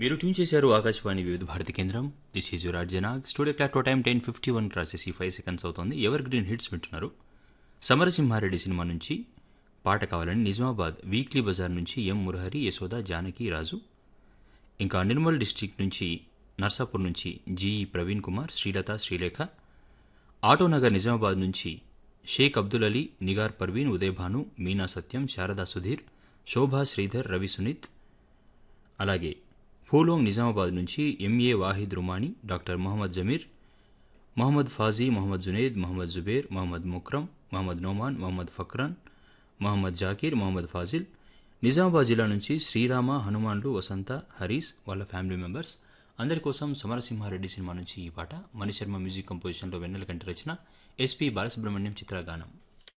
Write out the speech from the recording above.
మీరు ట్యూన్ చేశారు ఆకాశవాణి వివిధ భారతి కేంద్రం దిస్ ఈజ్ యువర్ అర్జనాగ్ studio clock time ten fifty one crosses ఈ ఫైవ్ సెకండ్స్ అవుతుంది ఎవర్ గ్రీన్ హిట్స్ వింటున్నారు సమరసింహారెడ్డి సినిమా నుంచి పాట కావాలని నిజామాబాద్ వీక్లీ బజార్ నుంచి ఎం మురహరి యశోద జానకి రాజు ఇంకా నిర్మల్ డిస్టిక్ నుంచి నర్సాపూర్ నుంచి జీఈ ప్రవీణ్ కుమార్ శ్రీలత శ్రీలేఖ ఆటోనగర్ నిజామాబాద్ నుంచి షేక్ అబ్దుల్ అలీ నిగార్ పర్వీన్ ఉదయభాను మీనా సత్యం శారదా సుధీర్ శోభా శ్రీధర్ రవి సునీత్ అలాగే ఫూలోంగ్ నిజామాబాద్ నుంచి ఎంఏ వాహిద్ రుమానీ డాక్టర్ మొహమ్మద్ జమీర్ మొహమ్మద్ ఫాజీ మొహమ్మద్ జునేద్ మొహమ్మద్ జుబేర్ మొహమ్మద్ ముక్రమ్ మొహమ్మద్ నోమాన్ మొహమ్మద్ ఫక్రాన్ మొహమ్మద్ జాకీర్ మొహమ్మద్ ఫాజిల్ నిజామాబాద్ జిల్లా నుంచి శ్రీరామ హనుమాన్లు వసంత హరీస్ వాళ్ళ ఫ్యామిలీ మెంబర్స్ అందరి కోసం సమరసింహారెడ్డి సినిమా నుంచి ఈ పాట మణిశర్మ మ్యూజిక్ కంపోజిషన్లో వెన్నెల కంటి రచన ఎస్పి బాలసుబ్రహ్మణ్యం చిత్రగానం